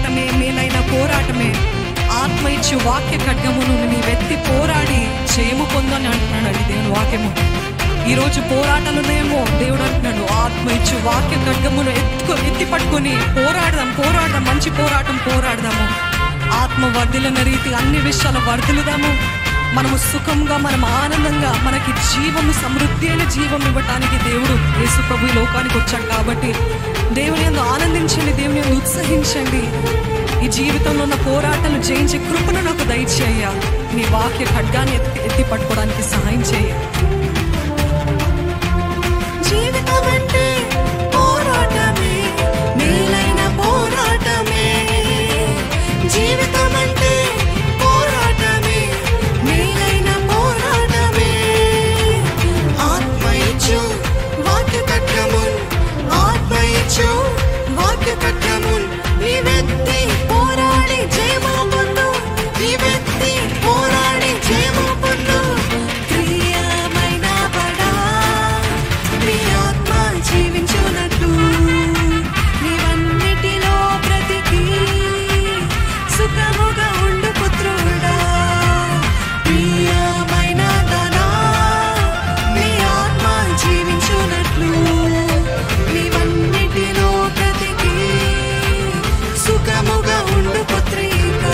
పోరాటమే మేలైన పోరాటమే ఆత్మ ఇచ్చు వాక్య ఖడ్గమును నీవెత్తి పోరాడి జయము పొందని అంటున్నాడు అది దేవుని వాక్యము ఈ రోజు పోరాటాలునేమో దేవుడు అంటున్నాడు ఆత్మ ఇచ్చు వాక్య ఖడ్గమును ఎత్తుకో ఎత్తి పట్టుకొని పోరాడదాం పోరాడదాం మంచి పోరాటం పోరాడదాము ఆత్మ వర్ధిలిన రీతి అన్ని విషయాల వర్ధిలుదాము మనము సుఖంగా మనం ఆనందంగా మనకి జీవము సమృద్ధి అయిన జీవం ఇవ్వటానికి దేవుడు యేసు ప్రభు ఈ లోకానికి వచ్చాడు కాబట్టి దేవుని యందు ఆనందించండి దేవుని యందు ఉత్సహించండి ఈ జీవితంలో ఉన్న పోరాటాలు జయించే కృపను నాకు దయచేయ నీ వాక్య ఖడ్గాన్ని ఎత్తి ఎత్తి పట్టుకోవడానికి సహాయం చేయ జీవితం అంటే పోరాటమే మేలైన పోరాటమే జీవితం అంటే పోరాటమే మేలైన పోరాటమే ఆత్మ ఇచ్చు వాక్య కట్టమున్ ఆత్మ ఇచ్చు వాక్య కట్టమున్ ఈ వ్యక్తి పోరాడి జయము పొందు ఈ వ్యక్తి పోరాడి జయము పొందు ప్రియమైన బడా నీ ఆత్మ జీవించునట్లు నీవన్నిటిలో బ్రతికి సుఖముగా ఉండు పుత్రుడా ప్రియమైన ధనా నీ ఆత్మ జీవించునట్లు నీవన్నిటిలో బ్రతికి సుఖముగా ఉండు పుత్రికా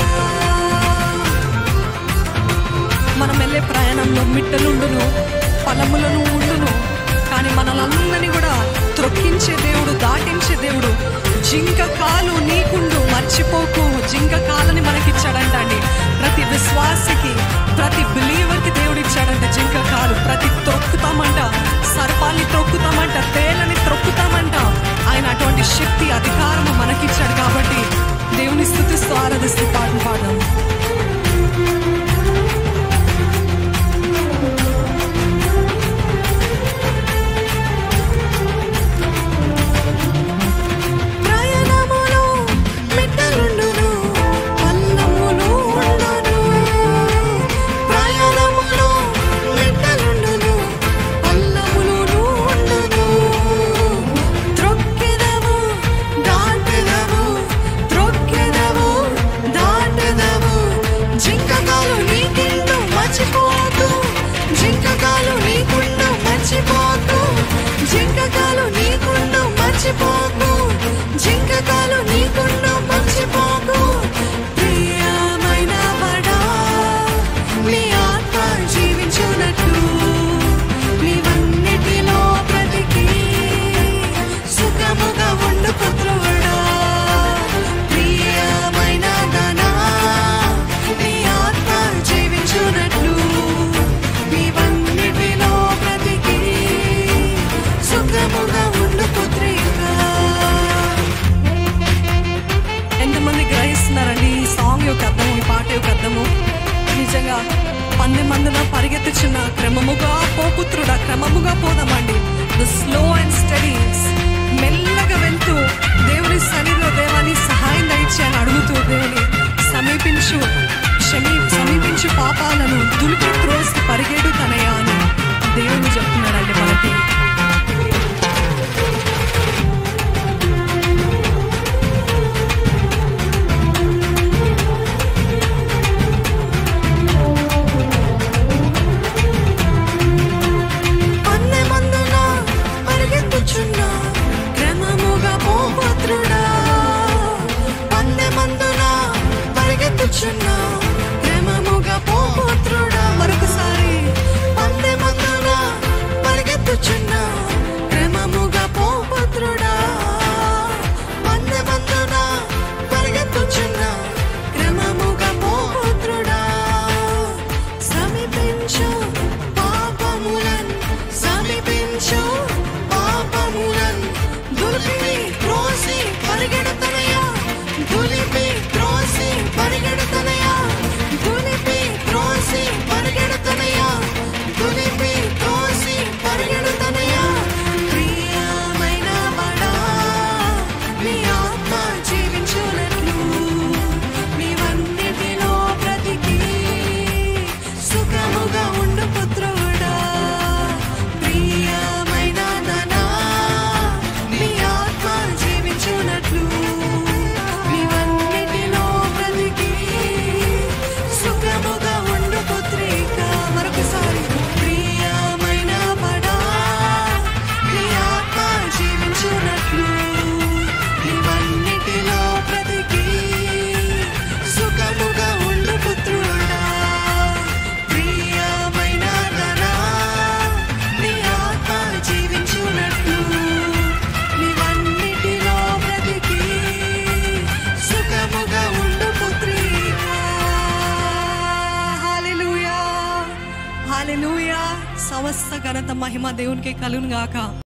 మనం వెళ్ళే ప్రయాణంలో మిట్టలుండును ఫలములను ఉండును కానీ మనలందరినీ కూడా త్రొక్కించే దేవుడు దాటించే దేవుడు జింక కాలు నీకుండు మర్చిపోకు జింక కాలని మనకిచ్చాడంట అండి ప్రతి విశ్వాసికి ప్రతి బిలీవర్కి దేవుడు ఇచ్చాడంట జింక కాలు ప్రతి త్రొక్కుతామంట సర్పాల్ని త్రొక్కుతామంట తేలని త్రొక్కుతామంట ఆయన అటువంటి శక్తి అధికారము మనకిచ్చాడు కాబట్టి దేవుని స్థుతిస్తూ ఆరాధిస్తూ పాటలు పాడదాం ప్రయాణములో మెట్టలుండును పల్లములు ఉండును ప్రయాణములో మెట్టలుండును పల్లములు ఉండును త్రొక్కెదవు దాటెదవు త్రొక్కెదవు దాటెదవు జింకకాలు నీకుండు మర్చిపోకు జింకకాలు నీకుండు మర్చిపోకు జింకకాలు నీకుండు మర్చిపోకు జింకకాలు నీకుండు మర్చిపోకు ప్రియమైన బడా నీ ఆత్మ జీవించునట్లు నీవన్నిటిలో బ్రతికి సుఖముగా ఉండు పుత్రుడా ప్రియమైన ధనా నీ ఆత్మ జీవించునట్లు నీవన్నిటిలో బ్రతికి సుఖముగా ఉండు పుత్రికా ఎంతమంది గ్రహిస్తున్నారండి ఈ సాంగ్ యొక్క అర్థము ఈ పాట యొక్క అర్థము నిజంగా పన్నె మందున పరిగెత్తుచున్న క్రమముగా పోపుత్రుడా క్రమముగా పోదామండి ద స్లో అండ్ స్టడీస్ మెల్లగా వెళ్తూ దేవుని సన్నిధిలో దేవాన్ని సహాయం దయచి అని అడుగుతూ దేవుని సమీపించు క్షమి సమీపించు పాపాలను దులిపి త్రోసి పరిగెడు తనయా అని దేవుని చెప్తున్నాడండి మనకి పన్నె మందున పరిగెత్తుచున్న క్రమముగా పోపుత్రుడా పన్నె మందున పరిగెత్తుచున్న క్రమముగా పోపుత్రుడా మరొక హాలెలూయా సమస్త ఘనత మహిమ దేవునికి కలును గాక